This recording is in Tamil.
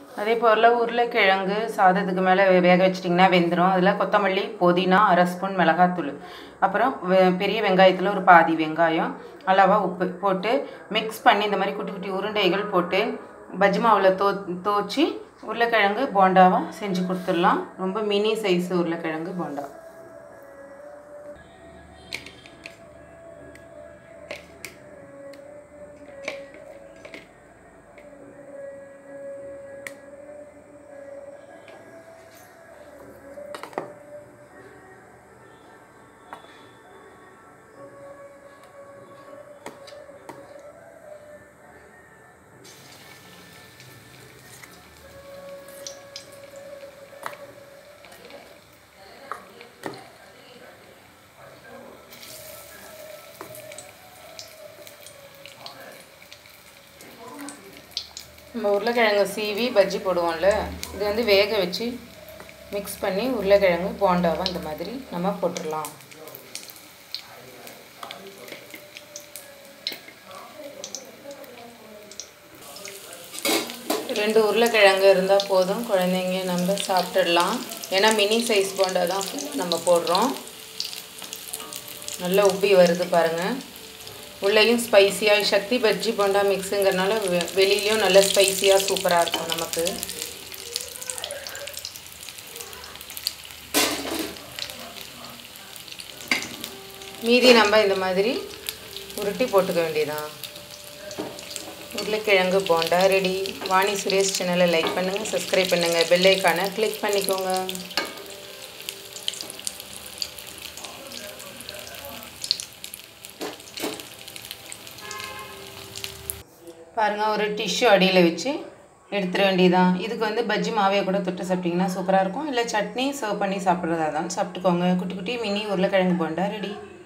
அதே போல் உருளைக்கிழங்கு சாதத்துக்கு மேலே வேக வச்சிட்டிங்கன்னா வெந்துடும் அதில் கொத்தமல்லி புதினா அரை ஸ்பூன் மிளகாத்தூள் அப்புறம் வெ- பெரிய வெங்காயத்தில் ஒரு பாதி வெங்காயம் அளவாக உப்பு போட்டு மிக்ஸ் பண்ணி இந்த மாதிரி குட்டி குட்டி உருண்டைகள் போட்டு பஜ்ஜி மாவில் தோ தோச்சி உருளைக்கிழங்கு போண்டாவாக செஞ்சு கொடுத்துடலாம் ரொம்ப மினி சைஸ் உருளைக்கிழங்கு போண்டா நம்ம உருளைக்கிழங்கு சீவி பஜ்ஜி போடுவோம்ல இது வந்து வேக வச்சு மிக்ஸ் பண்ணி உருளைக்கிழங்கு போண்டாவை இந்த மாதிரி நம்ம போட்டுடலாம் ரெண்டு உருளைக்கிழங்கு இருந்தால் போதும் குழந்தைங்க நம்ம சாப்பிட்டுடலாம் ஏன்னா மினி சைஸ் போண்டா தான் நம்ம போடுறோம் நல்லா உப்பி வருது பாருங்கள் உள்ளேயும் ஸ்பைசியாக சக்தி பஜ்ஜி போண்டா மிக்ஸுங்கிறனால வெ- வெளியிலயும் நல்ல ஸ்பைசியாக சூப்பராக இருக்கும் நமக்கு மீதி நம்ம இந்த மாதிரி உருட்டி போட்டுக்க வேண்டியதான் உருளைக்கிழங்கு போண்டா ரெடி வாணி சுரேஷ் சேனலை லைக் பண்ணுங்கள் சப்ஸ்கிரைப் பண்ணுங்கள் பெல் ஐக்கானை கிளிக் பண்ணிக்கோங்க பாருங்கள் ஒரு டிஷ்யூ அடியில் வச்சு எடுத்துட வேண்டியதான் இதுக்கு வந்து பஜ்ஜி மாவையை கூட தொட்டு சாப்பிட்டிங்கன்னா சூப்பராக இருக்கும் இல்லை சட்னி சர்வ் பண்ணி சாப்பிட்றதா தான் சாப்பிட்டுக்கோங்க குட்டி குட்டி மினி உருளைக்கிழங்கு போண்டா ரெடி